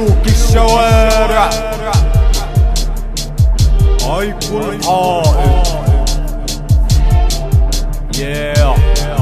ملوك الشوارع ايكون الحائط yeah.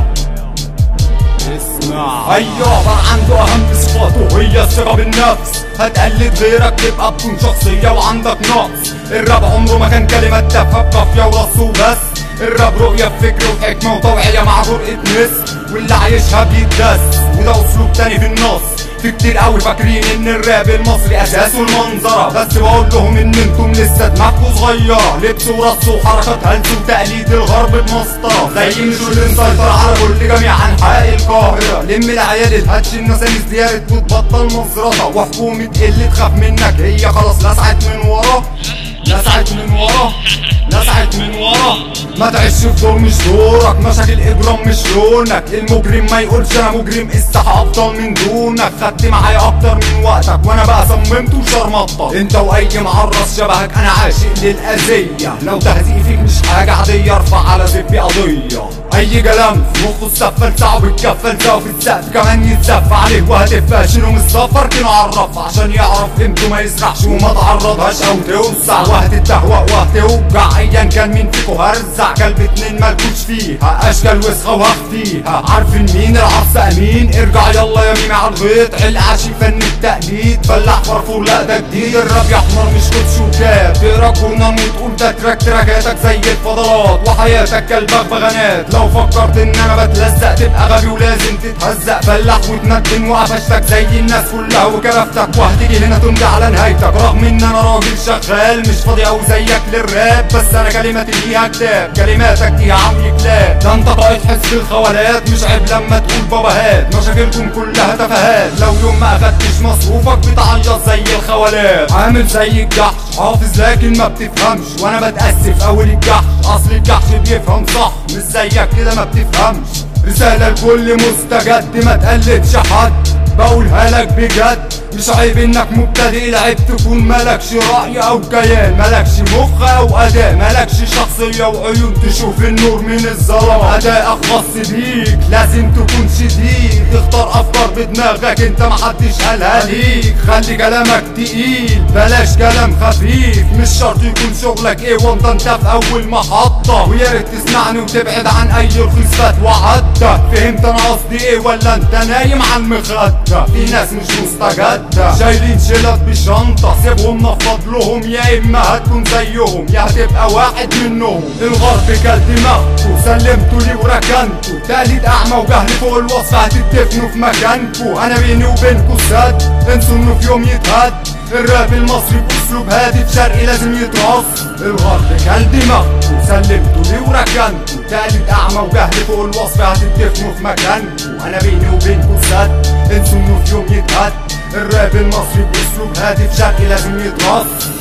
اسمع اي رابر عنده اهم صفاته هي الثقة بالنفس هتقلد غيرك تبقى بدون شخصية وعندك نقص الراب عمره ما كان كلمة تافهة بقافية ورص وبس الراب رؤية بفكر وحكمة وتوعية مع جرأة نس واللي عايشها بيتدس وده اسلوب تاني في النص في كتير قوي فاكرين ان الراب المصري اساسه المنظره بس بقول لهم ان انتم لسه دماغكم صغيره لبس ورص وحركات هلس وتقليد الغرب بمسطره زي مش اللي مسيطر على كل جميع انحاء القاهره لم العيال الهتش النساني زياده وتبطل مزرطه وحكومه قله تخاف منك هي خلاص لسعت من ورا لسعت من ورا لسعت من ورا ما تعيش في دور مش دورك مشاكل اجرام مش لونك المجرم ما يقولش انا مجرم الساحه افضل من دونك خدت معايا اكتر من وقتك وانا بقى صممت وشرمطه انت واي معرس شبهك انا عاشق للاذيه لو تهزيق فيك مش حاجه عاديه ارفع على زبي قضيه اي كلام في مخه السفه لسعه بتكفل سوا في السقف كمان يتزف عليه وهتبقى شنو من السفر كانوا عرف عشان يعرف قيمته ما يسرحش وما تعرضهاش او توسع وهتتهوى وهتوجع ايا كان مين فيكو هرزع كلب اتنين مالكوش فيها اشكال وسخه وهخفيها عارفين مين العرس امين ارجع يلا يا ميمي على الغيط حل عشي فن التقليد فلاح فرفور لا ده جديد الراب يا حمار مش كوتش وكاب تقرا جورنال وتقول ده تراك تراكاتك زي الفضلات وحياتك كالبغبغانات لو فكرت ان انا بتلزق تبقى غبي ولازم تتهزق فلاح وتندم وقفشتك زي الناس كلها وكرفتك وهتيجي هنا تمضي على نهايتك رغم ان انا راجل شغال مش فاضي او زيك للراب بس انا كلماتي ليها كتاب كلماتك دي عمي كلاب ده انت طايف حس الخوالات مش عيب لما تقول باباهات مشاكلكم كلها تفاهات لو يوم ما اخدتش مصروفك بتعيط زي الخوالات عامل زي الجحش حافظ لكن ما بتفهمش وانا بتاسف اول الجحش اصل الجحش بيفهم صح مش زيك كده ما بتفهمش رسالة لكل مستجد ما تقلدش حد بقولها لك بجد مش عيب انك مبتدئ العيب تكون مالكش رأي او كيان مالكش مخ او اداء مالكش شخصية وعيون تشوف النور من الظلام ادائك خاص بيك لازم تكون شديد تختار افكار بدماغك انت محدش قالها ليك خلي كلامك تقيل بلاش كلام خفيف مش شرط يكون شغلك ايه وانت انت في اول محطة ويا ريت تسمعني وتبعد عن اي رخيص فات وعدى فهمت انا قصدي ايه ولا انت نايم على المخدة في ناس مش مستجدة شايلين شيلات بشنطة سيبهم نفض لهم يا اما هتكون زيهم يا هتبقى واحد منهم الغرب كل دماغكوا سلمتوا لي وركنتوا تقليد اعمى وجهل فوق الوصف هتدفنوا في مكانكوا انا بيني وبينكوا سد انسوا انه في يوم يتهد الراب المصري باسلوب هادف شرقي لازم يترص الغرب كل دماغكوا سلمتوا لي وركنتوا تقليد اعمى وجهل فوق الوصف هتدفنوا في مكانكوا انا بيني وبينكوا سد انسوا انه في يوم يتهد الراب المصري باسلوب هادف شرقي لازم يترص